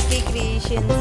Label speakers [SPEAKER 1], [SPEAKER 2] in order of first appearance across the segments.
[SPEAKER 1] happy creations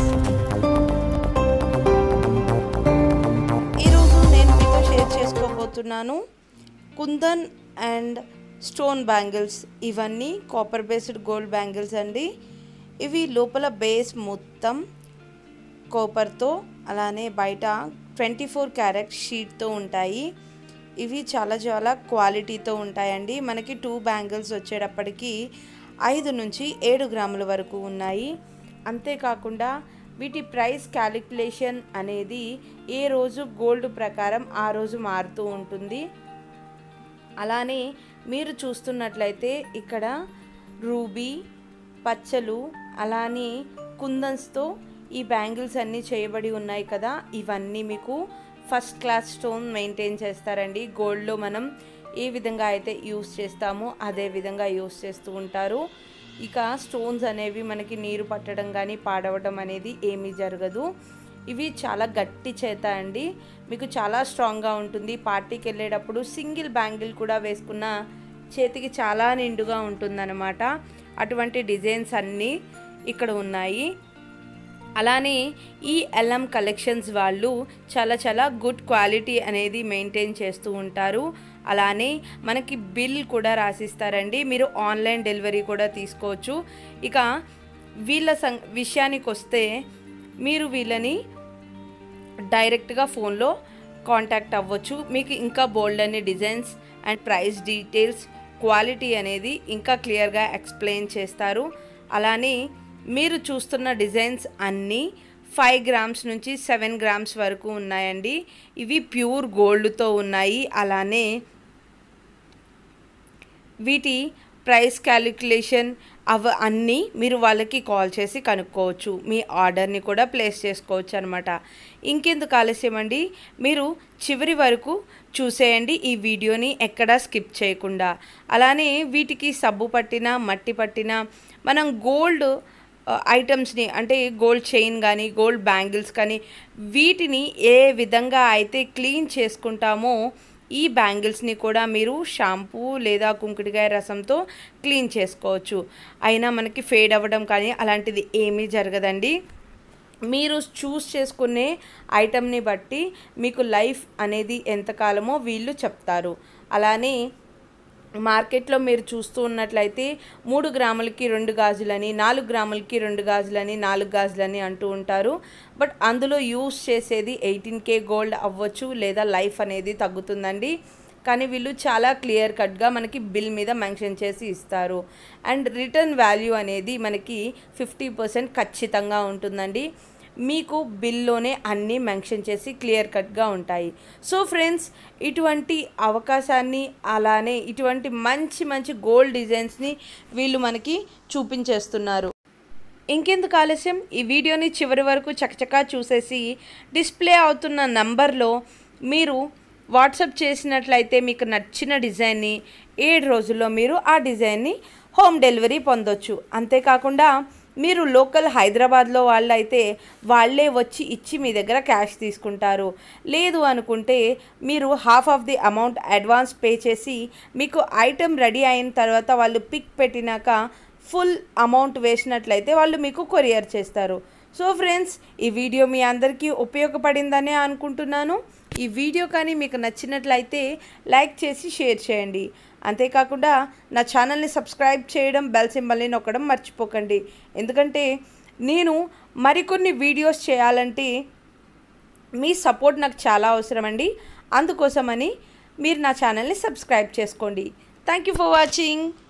[SPEAKER 1] ఈరోజు నేను మీతో షేర్ చేసుకోబోతున్నాను కుందన్ అండ్ స్టోన్ బ్యాంగిల్స్ ఇవన్నీ కాపర్ బేస్డ్ గోల్డ్ బ్యాంగిల్స్ అండి ఇవి లోపల బేస్ మొత్తం కాపర్తో అలానే బయట ట్వంటీ ఫోర్ క్యారెట్ షీట్తో ఉంటాయి ఇవి చాలా చాలా క్వాలిటీతో ఉంటాయండి మనకి టూ బ్యాంగిల్స్ వచ్చేటప్పటికి ఐదు నుంచి ఏడు గ్రాముల వరకు ఉన్నాయి అంతేకాకుండా వీటి ప్రైస్ క్యాలిక్యులేషన్ అనేది ఏ రోజు గోల్డ్ ప్రకారం ఆ రోజు మారుతూ ఉంటుంది అలానే మీరు చూస్తున్నట్లయితే ఇక్కడ రూబీ పచ్చలు అలానే కుందన్స్తో ఈ బ్యాంగిల్స్ అన్నీ చేయబడి ఉన్నాయి కదా ఇవన్నీ మీకు ఫస్ట్ క్లాస్ స్టోన్ మెయింటైన్ చేస్తారండి గోల్డ్లో మనం ఏ విధంగా అయితే యూస్ చేస్తామో అదే విధంగా యూస్ చేస్తూ ఉంటారు ఇక స్టోన్స్ అనేవి మనకి నీరు పట్టడం కానీ పాడవడం అనేది ఏమీ జరగదు ఇవి చాలా గట్టి చేత అండి మీకు చాలా స్ట్రాంగ్గా ఉంటుంది పార్టీకి వెళ్ళేటప్పుడు సింగిల్ బ్యాంగిల్ కూడా వేసుకున్న చేతికి చాలా నిండుగా ఉంటుందన్నమాట అటువంటి డిజైన్స్ అన్నీ ఇక్కడ ఉన్నాయి అలానే ఈ ఎల్ఎం కలెక్షన్స్ వాళ్ళు చాలా చాలా గుడ్ క్వాలిటీ అనేది మెయింటైన్ చేస్తూ ఉంటారు అలానే మనకి బిల్ కూడా రాసిస్తారండి మీరు ఆన్లైన్ డెలివరీ కూడా తీసుకోవచ్చు ఇక వీళ్ళ సం విషయానికి వస్తే మీరు వీళ్ళని డైరెక్ట్గా ఫోన్లో కాంటాక్ట్ అవ్వచ్చు మీకు ఇంకా బోల్డ్ అనే designs and price details quality అనేది ఇంకా క్లియర్గా ఎక్స్ప్లెయిన్ చేస్తారు అలానే మీరు చూస్తున్న డిజైన్స్ అన్నీ ఫైవ్ గ్రామ్స్ నుంచి సెవెన్ గ్రామ్స్ వరకు ఉన్నాయండి ఇవి ప్యూర్ గోల్డ్తో ఉన్నాయి అలానే వీటి ప్రైస్ క్యాలిక్యులేషన్ అవ అన్నీ మీరు వాళ్ళకి కాల్ చేసి కనుక్కోవచ్చు మీ ఆర్డర్ని కూడా ప్లేస్ చేసుకోవచ్చు అనమాట ఇంకెందుకు ఆలస్యం అండి మీరు చివరి వరకు చూసేయండి ఈ వీడియోని ఎక్కడా స్కిప్ చేయకుండా అలానే వీటికి సబ్బు పట్టిన మట్టి పట్టిన మనం గోల్డ్ ఐటమ్స్ని అంటే గోల్డ్ చైన్ కానీ గోల్డ్ బ్యాంగిల్స్ కానీ వీటిని ఏ విధంగా అయితే క్లీన్ చేసుకుంటామో ఈ బ్యాంగిల్స్ని కూడా మీరు షాంపూ లేదా కుంకుడికాయ రసంతో క్లీన్ చేసుకోవచ్చు అయినా మనకి ఫేడ్ అవ్వడం కానీ అలాంటిది ఏమీ జరగదండి మీరు చూస్ చేసుకునే ఐటమ్ని బట్టి మీకు లైఫ్ అనేది ఎంతకాలమో వీళ్ళు చెప్తారు అలానే మార్కెట్లో మీరు చూస్తూ ఉన్నట్లయితే మూడు గ్రాములకి రెండు గాజులని నాలుగు గ్రాములకి రెండు గాజులని నాలుగు గాజులని అంటూ ఉంటారు బట్ అందులో యూస్ చేసేది ఎయిటీన్ కే గోల్డ్ అవ్వచ్చు లేదా లైఫ్ అనేది తగ్గుతుందండి కానీ వీళ్ళు చాలా క్లియర్ కట్గా మనకి బిల్ మీద మెన్షన్ చేసి ఇస్తారు అండ్ రిటర్న్ వాల్యూ అనేది మనకి ఫిఫ్టీ పర్సెంట్ ఖచ్చితంగా ఉంటుందండి మీకు బిల్లోనే అన్నీ మెన్షన్ చేసి క్లియర్ కట్గా ఉంటాయి సో ఫ్రెండ్స్ ఇటువంటి అవకాశాన్ని అలానే ఇటువంటి మంచి మంచి గోల్డ్ డిజైన్స్ని వీళ్ళు మనకి చూపించేస్తున్నారు ఇంకెందుకు ఆలస్యం ఈ వీడియోని చివరి వరకు చకచకా చూసేసి డిస్ప్లే అవుతున్న నంబర్లో మీరు వాట్సప్ చేసినట్లయితే మీకు నచ్చిన డిజైన్ని ఏడు రోజుల్లో మీరు ఆ డిజైన్ని హోమ్ డెలివరీ పొందొచ్చు అంతేకాకుండా మీరు లోకల్ హైదరాబాద్లో వాళ్ళు అయితే వాళ్ళే వచ్చి ఇచ్చి మీ దగ్గర క్యాష్ తీసుకుంటారు లేదు అనుకుంటే మీరు half of the amount advance pay చేసి మీకు ఐటెం రెడీ అయిన తర్వాత వాళ్ళు పిక్ పెట్టినాక ఫుల్ అమౌంట్ వేసినట్లయితే వాళ్ళు మీకు కొరియర్ చేస్తారు సో ఫ్రెండ్స్ ఈ వీడియో మీ అందరికీ ఉపయోగపడిందనే అనుకుంటున్నాను ఈ వీడియో కానీ మీకు నచ్చినట్లయితే లైక్ చేసి షేర్ చేయండి అంతేకాకుండా నా ఛానల్ని సబ్స్క్రైబ్ చేయడం బెల్ సింబల్ని నొక్కడం మర్చిపోకండి ఎందుకంటే నేను మరికొన్ని వీడియోస్ చేయాలంటే మీ సపోర్ట్ నాకు చాలా అవసరం అండి అందుకోసమని మీరు నా ఛానల్ని సబ్స్క్రైబ్ చేసుకోండి థ్యాంక్ యూ ఫర్ వాచింగ్